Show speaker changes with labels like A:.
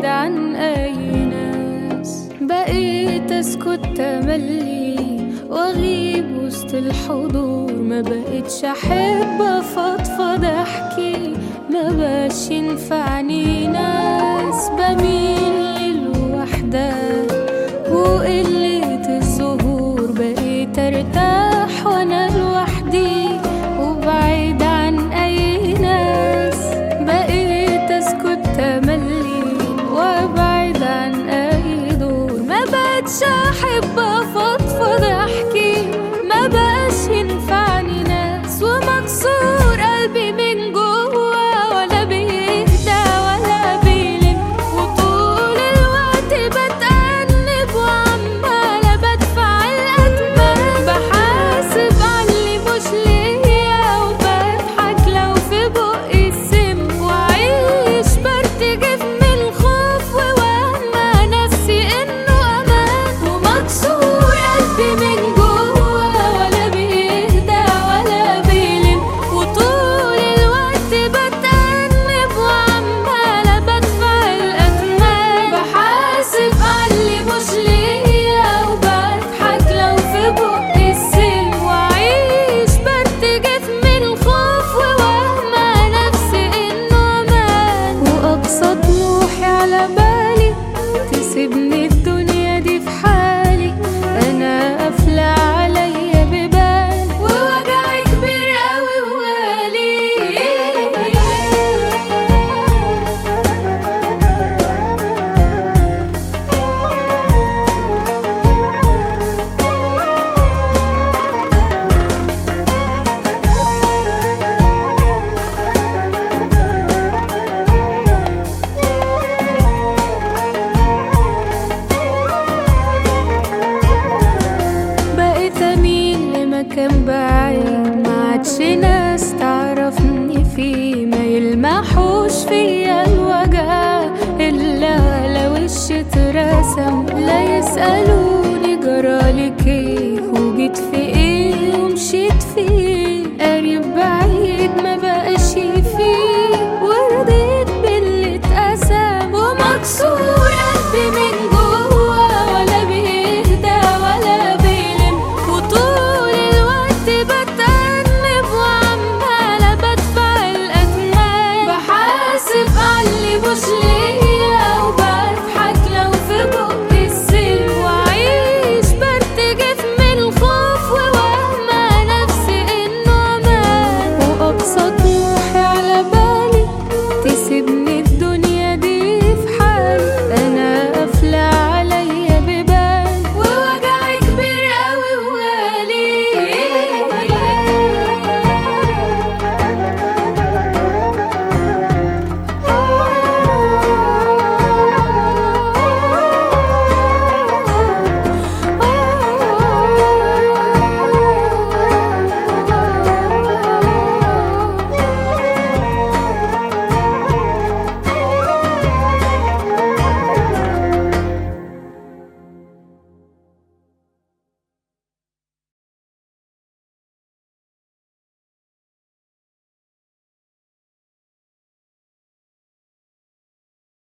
A: وابعد عن اي ناس بقيت اسكت تملي واغيب وسط الحضور ما بقتش احب افضفض احكي ما بقاش ينفعني ناس بميل للوحدة وقلة الظهور بقيت ارتاح وانا لوحدي وبعيد عن اي ناس بقيت اسكت تملي وابعد عن اي دور ما بقتش احب افضفض احكي ما بقاش ينفعني ناس ومكسور قلبي من جوا ولا بيهدى ولا بيلم وطول الوقت بتأنب وعمالة بدفع الأتمان بحاسب عاللي مش ليا وبضحك لو في بقي السم وعيش برتجف من الخوف ووهم نفسي إنه أمان ومكسور قلبي من جوا ولا بيهدى ولا بيلم وطول الوقت بتأنب وعمالة بدفع الأثمان بحاسب عاللي مش ليا وبضحك لو في بقي السم وعيش برتجف من الخوف ووهم نفسي إنه أمان وأقصى طموحي على بالي تسيبني الدنيا دي في حالي أنا قافلة عليا ببال ووجعي كبير أوي وغالي بقيت اميل لمكان بعيد ما عادش ناس تعرفني فيه ما يلمحوش فيا الوجع الا لو وش اترسم لا يسالوني جرالك ايه